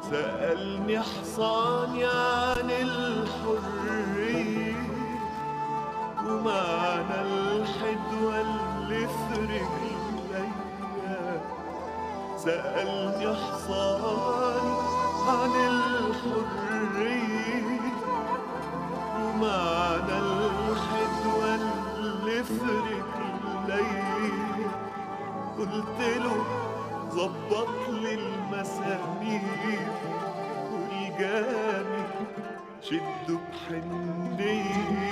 سألني حصاني عن الحرية ومعنى الحدوى اللي في رجليا سألني حصاني عن الحرية ومعنى الحدوى اللي في رجليا قلت له ظبط لي المسامير والجامي شده بحنية